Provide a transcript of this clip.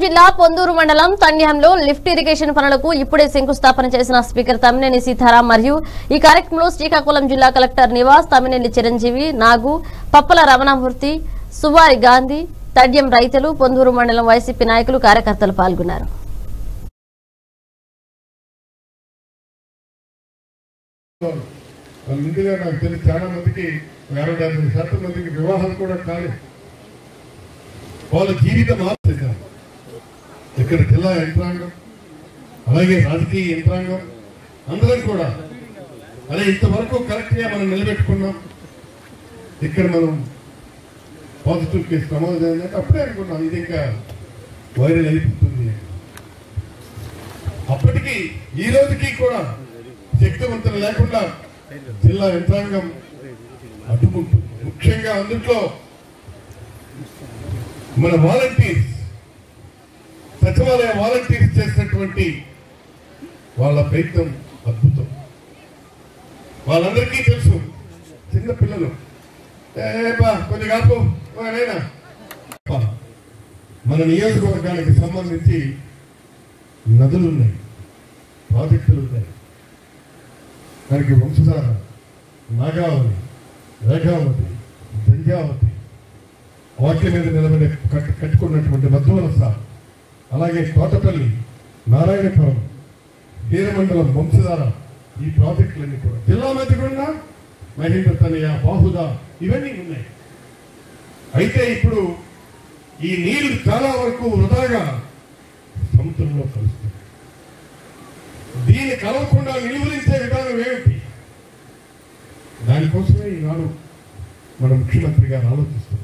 జిల్లా పొందూరు మండలం తన్యంలో lift irrigation పనులకు ఇప్పుడే శంకుస్థాపన చేసిన స్పీకర్ తమ్మినేని సీతారాం మరియు ఈ కార్యక్రమంలో శ్రీకాకుళం జిల్లా కలెక్టర్ నివాస్ తమ్మినేని చిరంజీవి నాగు పప్పల రమణమూర్తి సువారి గాంధీ తడ్యం రైతులు పొందూరు మండలం వైసీపీ నాయకులు కార్యకర్తలు పాల్గొన్నారు వాళ్ళ ముందుగా నాకు తెలిసి చాలా మందికి అరవై డెబ్బై శాతం మందికి వివాహాలు కూడా కాలేదు వాళ్ళ జీవితం మార్చేది ఇక్కడ జిల్లా యంత్రాంగం అలాగే రాజకీయ యంత్రాంగం అందరం కూడా అదే ఇంతవరకు కరెక్ట్ గా మనం నిలబెట్టుకున్నాం ఇక్కడ మనం పాజిటివ్ కేసు నమోదు అయిందంటే అప్పుడే అనుకున్నాం ఇది ఇంకా వైరల్ అయిపోతుంది అని. అప్పటికి ఈ రోజుకి కూడా శక్తివంతులు లేకుండా జిల్లా యంత్రాంగం అడ్డుకుంటుంది ముఖ్యంగా అందుట్లో మన వాలంటీర్స్ సచివాలయ వాలంటీర్స్ చేసినటువంటి వాళ్ళ ప్రయత్నం అద్భుతం వాళ్ళందరికీ తెలుసు చిన్న పిల్లలు ఏ బా కొంచెం కాపు ఓ నాయనా. బా, మన నియోజకవర్గానికి సంబంధించి నదులు ఉన్నాయి ప్రాజెక్టులు ఉన్నాయి దానికి వంశధార నాగావళి రేఖావతి దంజావతి వాటి మీద నిలబడి కట్టు కట్టుకున్నటువంటి మధ్యవలస అలాగే తోటపల్లి నారాయణపురం హీరమండలం వంశధార ఈ ప్రాజెక్టులన్నీ కూడా జిల్లా మధ్యకుండా మహేంద్ర తనయ బాహుద ఇవన్నీ ఉన్నాయి అయితే ఇప్పుడు ఈ నీళ్లు చాలా వరకు వృధాగా సముద్రంలో కలుస్తుంది దీన్ని కలవకుండా నిలువరించే విధానం ఏమిటి దానికోసమే ఈనాడు మన ముఖ్యమంత్రి గారు ఆలోచిస్తున్నారు